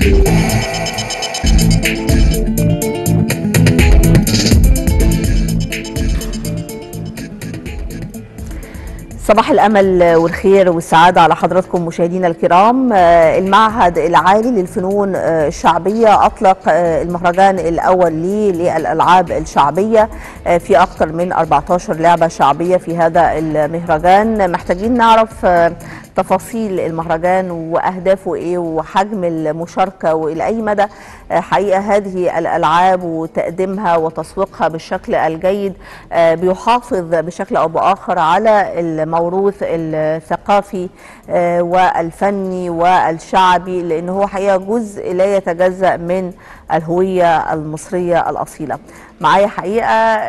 صباح الامل والخير والسعاده على حضراتكم مشاهدينا الكرام آه، المعهد العالي للفنون آه، الشعبيه اطلق آه، المهرجان الاول ليه للالعاب الشعبيه آه، في اكثر من 14 لعبه شعبيه في هذا المهرجان محتاجين نعرف آه، تفاصيل المهرجان واهدافه ايه وحجم المشاركه والى اي مدى آه، حقيقه هذه الالعاب وتقديمها وتسويقها بالشكل الجيد آه، بيحافظ بشكل او باخر على الموروث الثقافي آه، والفني والشعبي لان هو حقيقه جزء لا يتجزا من الهويه المصريه الاصيله. معايا حقيقه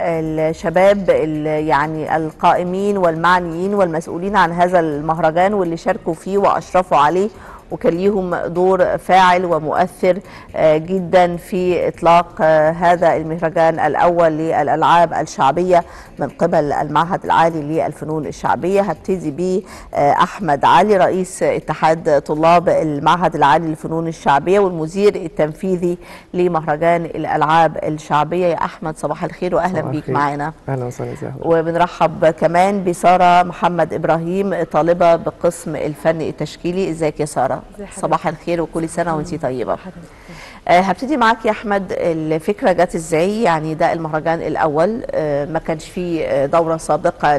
الشباب ال- يعني القائمين والمعنيين والمسؤولين عن هذا المهرجان واللي شاركوا فيه واشرفوا عليه وكان ليهم دور فاعل ومؤثر آه، جدا في اطلاق آه، هذا المهرجان الاول للالعاب الشعبيه من قبل المعهد العالي للفنون الشعبيه هبتدي ب احمد علي رئيس اتحاد طلاب المعهد العالي للفنون الشعبيه والمدير التنفيذي لمهرجان الالعاب الشعبيه يا احمد صباح الخير واهلا صباح بيك الخير. معانا اهلا وسهلا ازي حضرتك وبنرحب كمان بساره محمد ابراهيم طالبه بقسم الفن التشكيلي ازيك يا ساره ازي حضرتك؟ صباح الخير وكل سنه وانت طيبه آه، هبتدي معاك يا احمد الفكره جت ازاي يعني ده المهرجان الاول آه، ما كانش فيه آه، دوره سابقه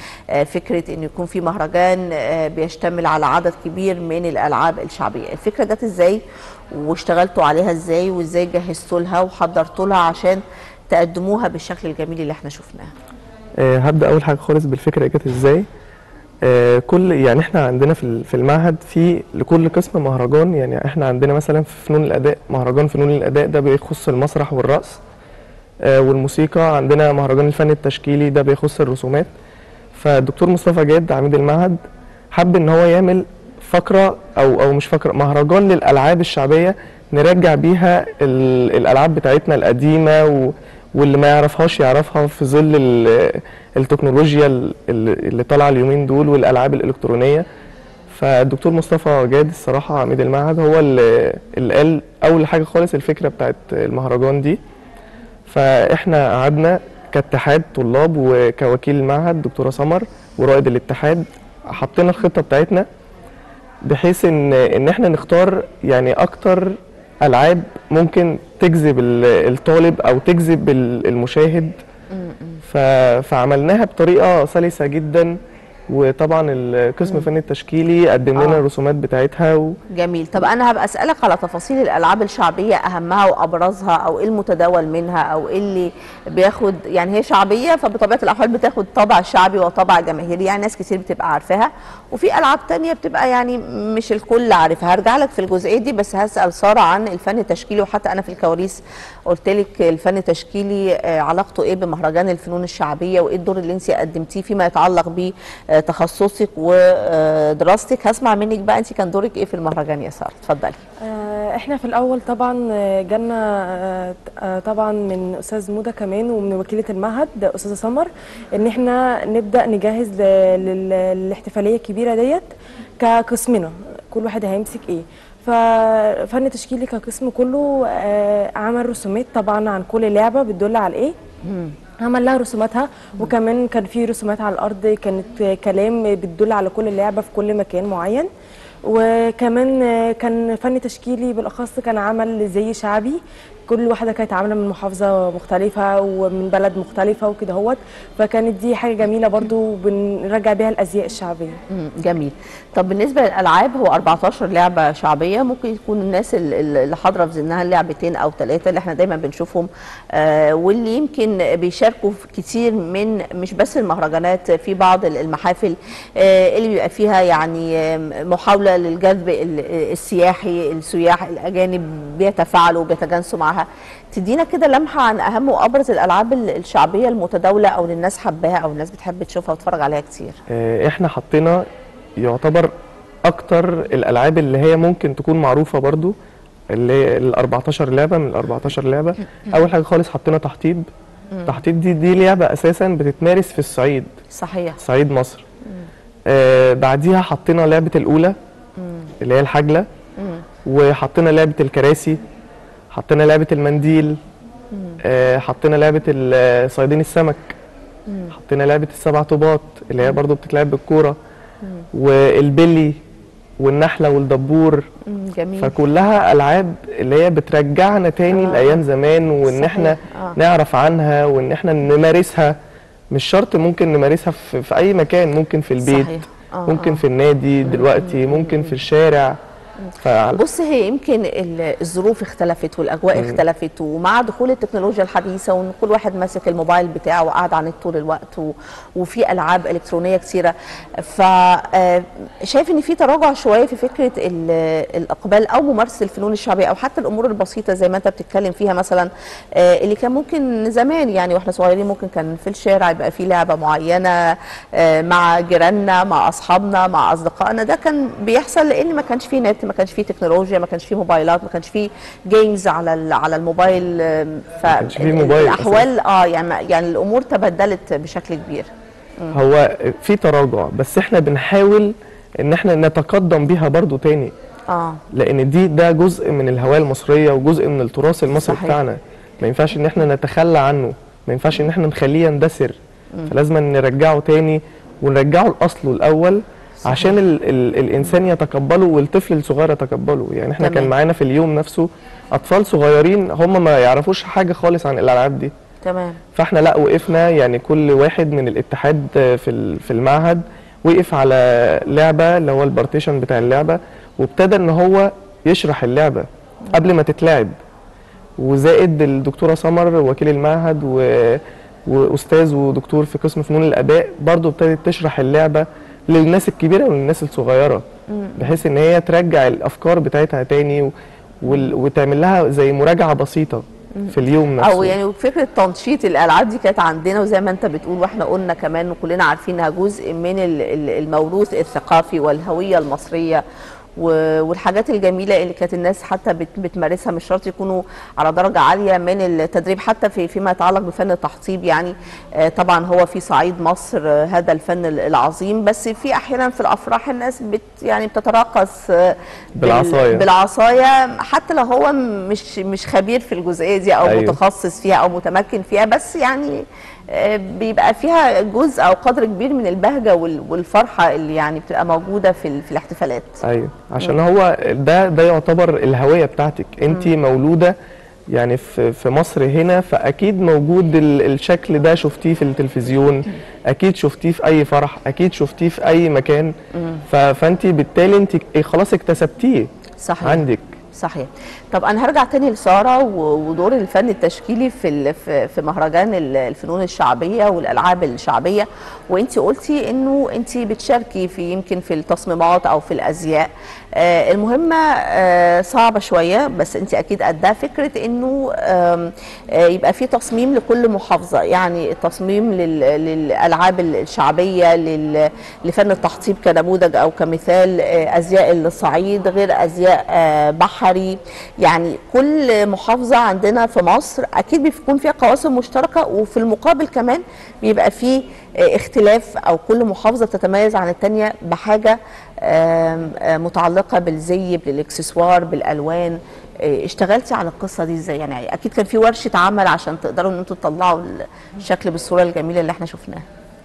لفكره ان يكون في مهرجان آه، بيشتمل على عدد كبير من الالعاب الشعبيه الفكره جت ازاي واشتغلتوا عليها ازاي وازاي جهزتوا لها وحضرتوا لها عشان تقدموها بالشكل الجميل اللي احنا شفناه آه هبدا اول حاجه خالص بالفكره جت ازاي آه كل يعني احنا عندنا في ال- في المعهد في لكل قسم مهرجان يعني احنا عندنا مثلا في فنون الاداء مهرجان فنون الاداء ده بيخص المسرح والرقص آه والموسيقى عندنا مهرجان الفن التشكيلي ده بيخص الرسومات فالدكتور مصطفى جاد عميد المعهد حب ان هو يعمل فقره او او مش فقره مهرجان للالعاب الشعبيه نرجع بيها ال- الالعاب بتاعتنا القديمه و واللي ما يعرفهاش يعرفها في ظل ال- التكنولوجيا ال- ال- اللي طالعه اليومين دول والالعاب الالكترونيه فالدكتور مصطفى جاد الصراحه عميد المعهد هو اللي اللي قال اول حاجه خالص الفكره بتاعت المهرجان دي فاحنا قعدنا كاتحاد طلاب وكوكيل المعهد دكتوره سمر ورائد الاتحاد حطينا الخطه بتاعتنا بحيث ان ان احنا نختار يعني اكتر العاب ممكن تجذب ال- الطالب او تجذب ال- المشاهد ف... فعملناها بطريقه سلسه جدا وطبعا القسم الفني التشكيلي قدم لنا آه. الرسومات بتاعتها و... جميل طب انا هبقى اسالك على تفاصيل الالعاب الشعبيه اهمها وابرزها او ايه المتداول منها او ايه اللي بياخد يعني هي شعبيه فبطبيعه الاحوال بتاخد طابع شعبي وطابع جماهيري يعني ناس كتير بتبقى عارفاها وفي العاب تانية بتبقى يعني مش الكل عارفها هرجع لك في الجزئيه دي بس هسال ساره عن الفن التشكيلي وحتى انا في الكواليس قلت لك الفن التشكيلي آه، علاقته ايه بمهرجان الفنون الشعبيه وايه الدور اللي انت قدمتيه فيما يتعلق بتخصصك ودراستك هسمع منك بقى انت كان دورك ايه في المهرجان يا ساره اتفضلي آه، احنا في الاول طبعا آه، جالنا آه، آه، طبعا من استاذ موده كمان ومن وكيله المعهد استاذه سمر ان احنا نبدا نجهز ل- لل- للاحتفاليه الكبيره ديت كقسمنا كل واحد هيمسك ايه ففن تشكيلي كقسم كله آه، عمل رسومات طبعا عن كل لعبه بتدل على ايه عمل لها رسوماتها وكمان كان في رسومات على الارض كانت كلام بتدل على كل لعبه في كل مكان معين وكمان كان فن تشكيلي بالاخص كان عمل زي شعبي كل واحده كانت عامله من محافظه مختلفه ومن بلد مختلفه وكده هوت فكانت دي حاجه جميله برضو بنرجع بيها الازياء الشعبيه مم، جميل طب بالنسبه للالعاب هو 14 لعبه شعبيه ممكن يكون الناس ال- ال- اللي حاضره في ذهنها لعبتين او ثلاثه اللي احنا دايما بنشوفهم آه واللي يمكن بيشاركوا في كتير من مش بس المهرجانات في بعض ال- المحافل آه اللي بيبقى فيها يعني آم، محاوله للجذب ال- السياحي السياح الاجانب بيتفاعلوا وبيتجانسوا معاها تدينا كده لمحه عن اهم وابرز الالعاب ال- الشعبيه المتداوله او اللي الناس حباها او الناس بتحب تشوفها وتتفرج عليها كتير آه، احنا حطينا يعتبر اكتر الالعاب اللي هي ممكن تكون معروفه برضو اللي هي ال 14 لعبه من ال 14 لعبه اول حاجه خالص حطينا تحطيب تحطيب دي دي لعبه اساسا بتتمارس في الصعيد صحيح صعيد مصر آه بعديها حطينا لعبه الاولى اللي هي الحجله وحطينا لعبه الكراسي حطينا لعبه المنديل آه، حطينا لعبه ال- صيادين السمك حطينا لعبه السبع طوبات اللي هي برضو بتتلعب بالكوره والبلي والنحله والدبور مم، جميل فكلها العاب اللي هي بترجعنا تاني آه. لايام زمان وان صحيح. احنا آه. نعرف عنها وان احنا نمارسها مش شرط ممكن نمارسها في, في اي مكان ممكن في البيت صحيح. آه، ممكن آه. في النادي دلوقتي ممكن في الشارع فعل- بص هي يمكن ال- الظروف اختلفت والاجواء اختلفت ومع دخول التكنولوجيا الحديثه وان كل واحد ماسك الموبايل بتاعه وقاعد على النت طول الوقت و- وفي العاب الكترونيه كثيره فشايف ان في تراجع شويه في فكره ال- الاقبال او ممارسه الفنون الشعبيه او حتى الامور البسيطه زي ما انت بتتكلم فيها مثلا آه، اللي كان ممكن زمان يعني واحنا صغيرين ممكن كان في الشارع يبقى في لعبه معينه آه، مع جيراننا مع اصحابنا مع اصدقائنا ده كان بيحصل لان ما كانش فيه نت ما كانش فيه تكنولوجيا ما كانش فيه موبايلات ما كانش فيه جيمز على ال- على الموبايل آم، ف كانش فيه موبايل الاحوال اه يعني يعني الامور تبدلت بشكل كبير هو في تراجع بس احنا بنحاول ان احنا نتقدم بيها برضو تاني اه لان دي ده جزء من الهوية المصرية وجزء من التراث المصري صحيح. بتاعنا ما ينفعش ان احنا نتخلى عنه ما ينفعش ان احنا نخليه يندثر فلازم نرجعه تاني ونرجعه لاصله الاول عشان ال ال الانسان يتقبله والطفل الصغير يتقبله يعني احنا تمام. كان معانا في اليوم نفسه اطفال صغيرين هم ما يعرفوش حاجة خالص عن الالعاب دي تمام فاحنا لا وقفنا يعني كل واحد من الاتحاد في ال- في المعهد وقف على لعبه اللي هو البارتيشن بتاع اللعبه وابتدى ان هو يشرح اللعبه قبل ما تتلعب وزائد الدكتوره سمر وكيل المعهد و واستاذ ودكتور في قسم فنون الاداء برضو ابتدت تشرح اللعبه للناس الكبيره وللناس الصغيره بحيث ان هي ترجع الافكار بتاعتها تاني و... وال- وتعمل لها زي مراجعه بسيطه في اليوم نفسه او يعني فكره تنشيط الالعاب دي كانت عندنا وزي ما انت بتقول واحنا قلنا كمان وكلنا عارفين انها جزء من ال- ال- الموروث الثقافي والهويه المصريه و- والحاجات الجميله اللي كانت الناس حتى بت- بتمارسها مش شرط يكونوا على درجه عاليه من التدريب حتى في فيما يتعلق بفن التحطيب يعني آه، طبعا هو في صعيد مصر آه، هذا الفن ال- العظيم بس في احيانا في الافراح الناس بت يعني بتتراقص آه، بال- بالعصاية. بالعصايه حتى لو هو مش مش خبير في الجزئيه دي او أيوه. متخصص فيها او متمكن فيها بس يعني آه، بيبقى فيها جزء او قدر كبير من البهجه وال- والفرحه اللي يعني بتبقى موجوده في ال- في الاحتفالات ايوه عشان هو ده ده يعتبر الهويه بتاعتك انت مولوده يعني في في مصر هنا فاكيد موجود ال- الشكل ده شفتيه في التلفزيون اكيد شفتيه في اي فرح اكيد شفتيه في اي مكان ف- فانت بالتالي انت خلاص اكتسبتيه صحيح عندك صحيح طب انا هرجع تاني لساره و- ودور الفن التشكيلي في ال- في في مهرجان ال- الفنون الشعبيه والالعاب الشعبيه وانت قلتي انه انت بتشاركي في يمكن في التصميمات او في الازياء آه المهمه آه صعبه شويه بس انت اكيد قدها فكره انه آم، آه يبقى في تصميم لكل محافظه يعني التصميم لل- للالعاب الشعبيه لل- لفن التحطيب كنموذج او كمثال آه، ازياء الصعيد غير ازياء آه، بحري يعني كل محافظه عندنا في مصر اكيد بيكون فيها قواسم مشتركه وفي المقابل كمان بيبقى فيه آه، اختلاف او كل محافظه بتتميز عن الثانيه بحاجه آم، آه، متعلقه بالزي بالاكسسوار بالالوان آه، اشتغلتي على القصه دي ازاي يعني اكيد كان في ورشه عمل عشان تقدروا ان انتوا تطلعوا الشكل بالصوره الجميله اللي احنا شفناها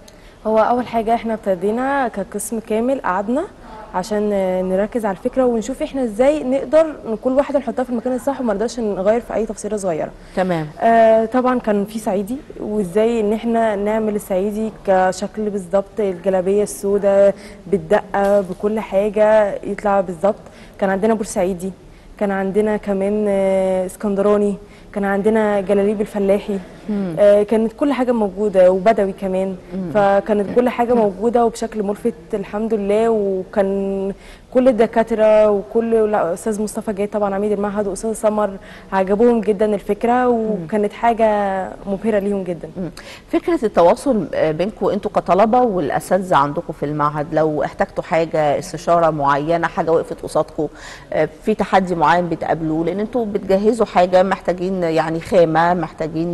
هو اول حاجه احنا ابتدينا كقسم كامل قعدنا عشان نركز على الفكره ونشوف احنا ازاي نقدر إن كل واحده نحطها في المكان الصح وما نقدرش نغير في اي تفصيله صغيره تمام آه طبعا كان في صعيدي وازاي ان احنا نعمل الصعيدي كشكل بالظبط الجلابيه السوداء بالدقه بكل حاجه يطلع بالظبط كان عندنا بورسعيدي كان عندنا كمان آه، اسكندراني كان عندنا جلاليب الفلاحي آه كانت كل حاجه موجوده وبدوي كمان فكانت كل حاجه موجوده وبشكل ملفت الحمد لله وكان كل الدكاتره وكل لا، استاذ مصطفى جاي طبعا عميد المعهد واستاذ سمر عجبوهم جدا الفكره وكانت حاجه مبهره ليهم جدا مم. فكرة التواصل آه، بينكم انتوا كطلبة والأساتذة عندكم في المعهد لو احتجتوا حاجة استشارة معينة حاجة وقفت قصادكم آه، في تحدي معين بتقابلوه لأن انتوا بتجهزوا حاجة محتاجين يعني خامة محتاجين آه،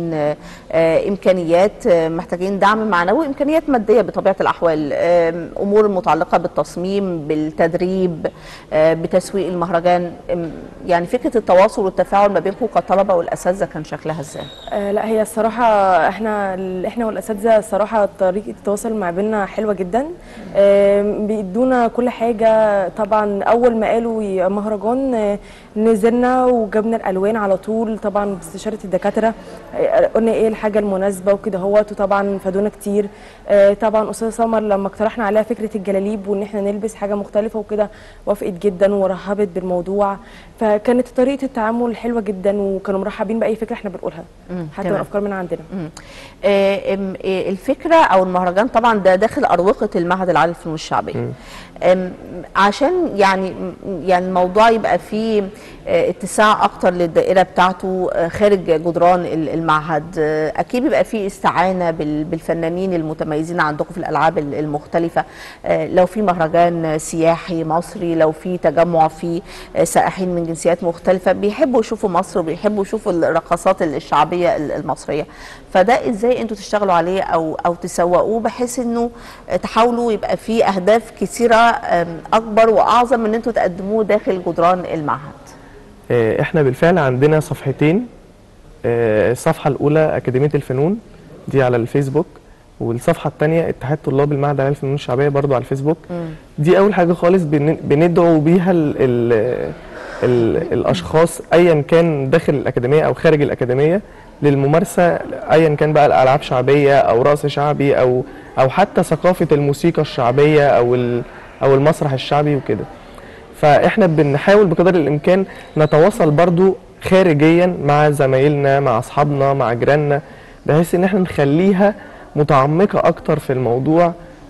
آه، امكانيات آه، محتاجين دعم معنوي امكانيات ماديه بطبيعه الاحوال آم، امور متعلقه بالتصميم بالتدريب آه، بتسويق المهرجان آم، يعني فكره التواصل والتفاعل ما بينكم كطلبه والاساتذه كان شكلها ازاي آه لا هي الصراحة احنا ال- احنا والاساتذة الصراحة طريقة التواصل ما بيننا حلوة جدا آه بيدونا كل حاجة طبعا اول ما قالوا يا مهرجان آه نزلنا وجبنا الالوان على طول طبعا باستشارة الدكاترة آه قلنا ايه الحاجة المناسبة وكده هوت وطبعا فادونا كتير آه طبعا استاذة سمر لما اقترحنا عليها فكرة الجلاليب وان احنا نلبس حاجة مختلفة وكده وافقت جدا ورحبت بالموضوع فكانت طريقة التعامل حلوة جدا وكانوا مرحبين بأي فكرة احنا بنقولها مم، حتى تمام. الافكار من عندنا مم. آه، آم، آه، الفكره او المهرجان طبعا ده داخل اروقه المعهد العالي للفنون الشعبيه آم، عشان يعني يعني الموضوع يبقى فيه آه، اتساع اكتر للدائره بتاعته آه، خارج جدران ال- المعهد آه، اكيد بيبقى فيه استعانه بال- بالفنانين المتميزين عندكم في الالعاب ال- المختلفه آه، لو في مهرجان سياحي مصري لو في تجمع في آه، سائحين من جنسيات مختلفه بيحبوا يشوفوا مصر وبيحبوا يشوفوا الرقصات الشعبيه ال- المصريه فده ازاي انتوا تشتغلوا عليه او او تسوقوه بحيث انه تحاولوا يبقى في اهداف كثيره آم، اكبر واعظم من ان انتوا تقدموه داخل جدران المعهد آه، احنا بالفعل عندنا صفحتين آه، الصفحة الأولى أكاديمية الفنون دي على الفيسبوك والصفحة الثانية اتحاد طلاب المعهد العالي للفنون الشعبية برضو على الفيسبوك دي أول حاجة خالص بن- بندعو بيها ال ال ال الأشخاص أيا كان داخل الأكاديمية أو خارج الأكاديمية للممارسة أيا كان بقى الألعاب شعبية أو رقص شعبي أو أو حتى ثقافة الموسيقى الشعبية أو ال- أو المسرح الشعبي وكده فاحنا بنحاول بقدر الامكان نتواصل برضو خارجيا مع زمايلنا مع اصحابنا مع جيراننا بحيث ان احنا نخليها متعمقه اكتر في الموضوع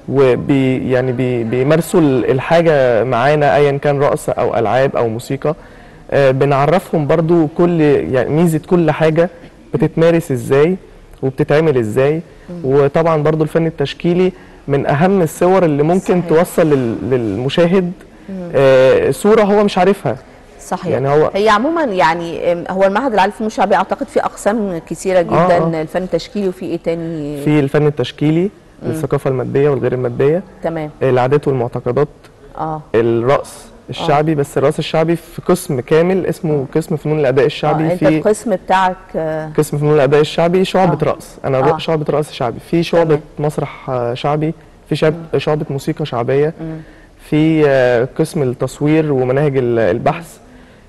وبي يعني بي بيمارسوا ال- الحاجه معانا ايا كان رقص او العاب او موسيقى آه، بنعرفهم برضو كل يعني ميزه كل حاجه بتتمارس ازاي وبتتعمل ازاي وطبعا برضو الفن التشكيلي من اهم الصور اللي ممكن صحيح. توصل لل- للمشاهد آه، صوره هو مش عارفها صحيح يعني هو- هي عموما يعني آم، هو المعهد العالي للفنون الشعبيه اعتقد في اقسام كثيره جدا آه. الفن التشكيلي وفي ايه تاني في الفن التشكيلي الثقافه الماديه والغير الماديه تمام العادات والمعتقدات اه الرقص الشعبي بس الرقص الشعبي في قسم كامل اسمه قسم فنون الاداء آه، الشعبي انت في القسم بتاعك آه، قسم فنون الاداء الشعبي شعبة آه. رقص انا آه. آه. شعبة رقص شعبي في شعبة مسرح آه، شعبي في شعب شعبة موسيقى شعبية في آه، قسم التصوير ومناهج ال- البحث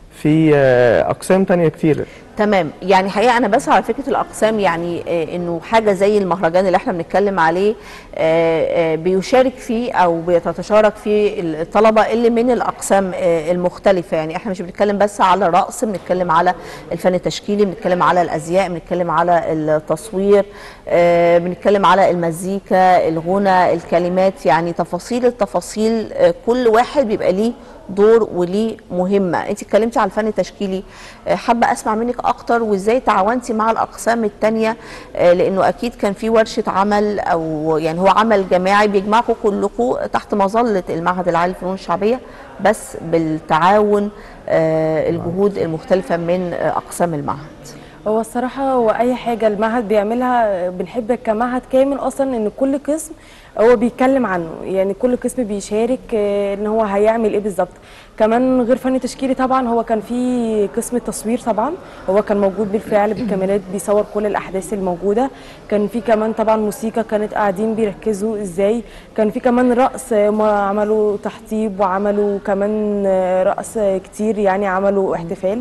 في آه، اقسام تانية كتير تمام يعني حقيقه انا بس على فكره الاقسام يعني آه، انه حاجه زي المهرجان اللي احنا بنتكلم عليه آه، آه، بيشارك فيه او بيتشارك فيه الطلبه اللي من الاقسام آه، المختلفه يعني احنا مش بنتكلم بس على الرقص بنتكلم على الفن التشكيلي بنتكلم على الازياء بنتكلم على التصوير آه، بنتكلم على المزيكا الغنى الكلمات يعني تفاصيل التفاصيل آه، كل واحد بيبقى ليه دور وليه مهمه انت اتكلمتي على الفن التشكيلي آه، حابه اسمع منك اكتر وازاي تعاونتي مع الاقسام التانية آه، لانه اكيد كان في ورشه عمل او يعني هو عمل جماعي بيجمعكم كلكم تحت مظله المعهد العالي للفنون الشعبيه بس بالتعاون آه، الجهود المختلفه من آه، اقسام المعهد هو الصراحة هو أي حاجة المعهد بيعملها بنحب كمعهد كامل أصلا إن كل قسم هو بيتكلم عنه يعني كل قسم بيشارك آه، إن هو هيعمل إيه بالظبط كمان غير فن تشكيلي طبعا هو كان في قسم التصوير طبعا هو كان موجود بالفعل بالكاميرات بيصور كل الأحداث الموجودة كان في كمان طبعا موسيقى كانت قاعدين بيركزوا إزاي كان في كمان رقص آه، ما عملوا تحطيب وعملوا كمان آه، رقص آه، كتير يعني عملوا احتفال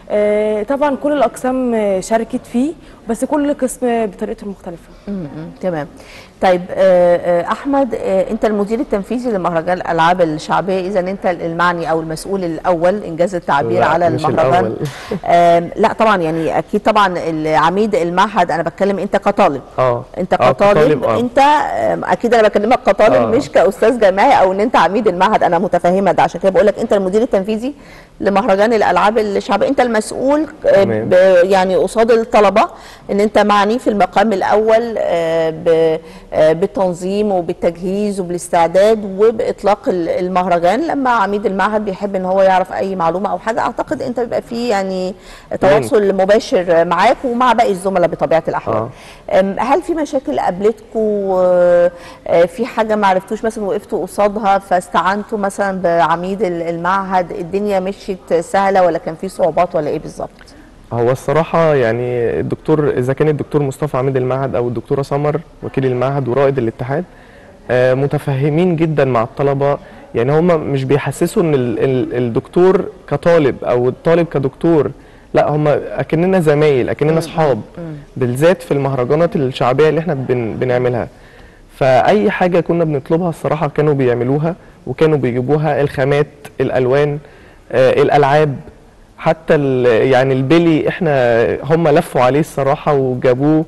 آه، طبعا كل الاقسام آه، شاركت فيه بس كل قسم بطريقته المختلفه مم، تمام طيب آه، آه، احمد آه، انت المدير التنفيذي لمهرجان الالعاب الشعبيه اذا انت المعني او المسؤول الاول انجاز التعبير لا، على مش المهرجان الأول. آم، لا طبعا يعني اكيد طبعا العميد المعهد انا بتكلم انت كطالب اه انت آه، كطالب كطالب، آه. انت آم، اكيد انا بكلمك كطالب آه. مش كاستاذ جامعي او ان انت عميد المعهد انا متفهمه ده عشان كده بقول لك انت المدير التنفيذي لمهرجان الالعاب الشعبيه انت المسؤول آه، تمام. ب- يعني قصاد الطلبه ان انت معني في المقام الاول آه، ب- آه، بالتنظيم وبالتجهيز وبالاستعداد وباطلاق ال- المهرجان لما عميد المعهد بيحب ان هو يعرف اي معلومه او حاجه اعتقد انت بيبقى فيه يعني تواصل مباشر معاك ومع باقي الزملاء بطبيعه الاحوال آه. أم، هل في مشاكل قابلتكم في حاجه ما عرفتوش مثلا وقفتوا قصادها فاستعنتوا مثلا بعميد ال- المعهد الدنيا مشيت سهله ولا كان في صعوبات ولا ايه بالظبط؟ هو الصراحة يعني الدكتور إذا كان الدكتور مصطفى عميد المعهد أو الدكتورة سمر وكيل المعهد ورائد الاتحاد آه، متفهمين جدا مع الطلبة يعني هم مش بيحسسوا إن ال- ال- الدكتور كطالب أو الطالب كدكتور لا هم أكننا زمايل أكننا أصحاب بالذات في المهرجانات الشعبية اللي احنا بن بنعملها فأي حاجة كنا بنطلبها الصراحة كانوا بيعملوها وكانوا بيجيبوها الخامات الألوان آه، الألعاب حتى ال- يعني البلي احنا هم لفوا عليه الصراحه وجابوه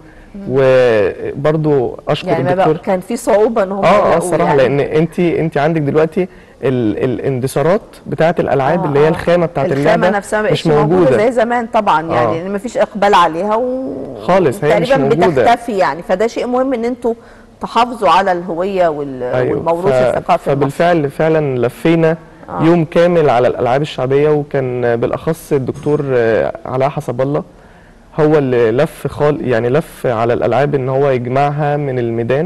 وبرضو اشكر يعني ما بقى الدكتور كان في صعوبه ان هم اه اه يلاقوا الصراحه يعني لان انت انت عندك دلوقتي ال الاندثارات بتاعه الالعاب آه، اللي هي آه. الخامه بتاعه الخامه اللعبه نفسها ما مش بقتش موجوده موجوده زي زمان طبعا يعني آه. لان ما فيش اقبال عليها و خالص، هي مش تقريبا موجودة. بتختفي يعني فده شيء مهم ان انتوا تحافظوا على الهويه وال... والموروث ف- الثقافي المصري. فبالفعل فعلا لفينا آه. يوم كامل على الالعاب الشعبيه وكان بالاخص الدكتور آه، علاء حسب الله هو اللي لف خال يعني لف على الالعاب ان هو يجمعها من الميدان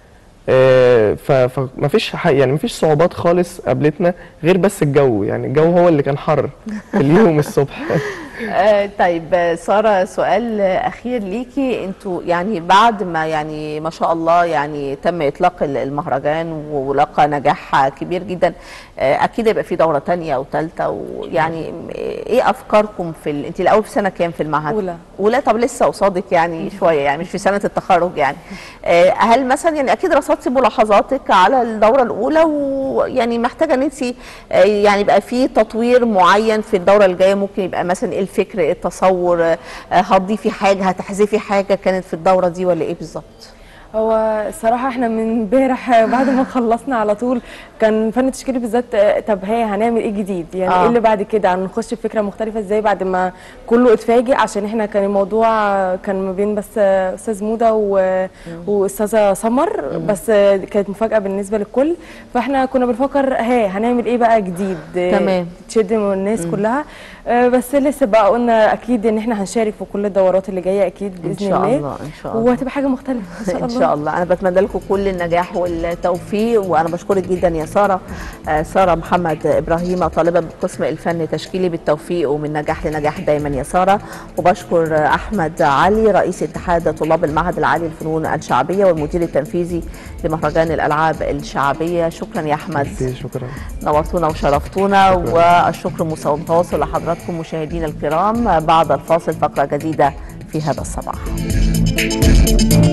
آه، ف- فمفيش ح- يعني مفيش صعوبات خالص قابلتنا غير بس الجو يعني الجو هو اللي كان حر في اليوم الصبح آه طيب آه، ساره سؤال آه، اخير ليكي انتوا يعني بعد ما يعني ما شاء الله يعني تم اطلاق ال- المهرجان ولقى نجاح كبير جدا آه اكيد يبقى في دوره تانية او ثالثه ويعني م- ايه افكاركم في ال... انت الاول في سنه كام في المعهد أولى. اولى طب لسه قصادك يعني شويه يعني مش في سنه التخرج يعني آه هل مثلا يعني اكيد رصدتي ملاحظاتك على الدوره الاولى ويعني محتاجه ان انت آه يعني يبقى في تطوير معين في الدوره الجايه ممكن يبقى مثلا ايه الفكر ايه التصور آه هتضيفي حاجه هتحذفي حاجه كانت في الدوره دي ولا ايه بالظبط؟ هو الصراحة احنا من امبارح بعد ما خلصنا على طول كان فن التشكيلي بالذات آه، طب هي هنعمل ايه جديد يعني آه. ايه اللي بعد كده هنخش بفكرة مختلفة ازاي بعد ما كله اتفاجئ عشان احنا كان الموضوع كان ما بين بس آه، استاذ موده و- واستاذة سمر بس آه، كانت مفاجأة بالنسبة للكل فاحنا كنا بنفكر ها هنعمل ايه بقى جديد آه، تمام. تشد من الناس كلها آه، بس لسه بقى قلنا اكيد ان احنا هنشارك في كل الدورات اللي جايه اكيد باذن إن شاء الله الله، إن شاء الله. وهتبقى حاجه مختلفه ان شاء الله ان شاء الله انا بتمنى لكم كل النجاح والتوفيق وانا بشكرك جدا يا ساره آه، ساره محمد ابراهيم طالبه بقسم الفن التشكيلي بالتوفيق ومن نجاح لنجاح دايما يا ساره وبشكر آه، احمد علي رئيس اتحاد طلاب المعهد العالي للفنون الشعبيه والمدير التنفيذي لمهرجان الالعاب الشعبيه شكرا يا احمد شكرا نورتونا وشرفتونا والشكر متواصل لحضراتكم مشاهدينا الكرام بعد الفاصل فقره جديده في هذا الصباح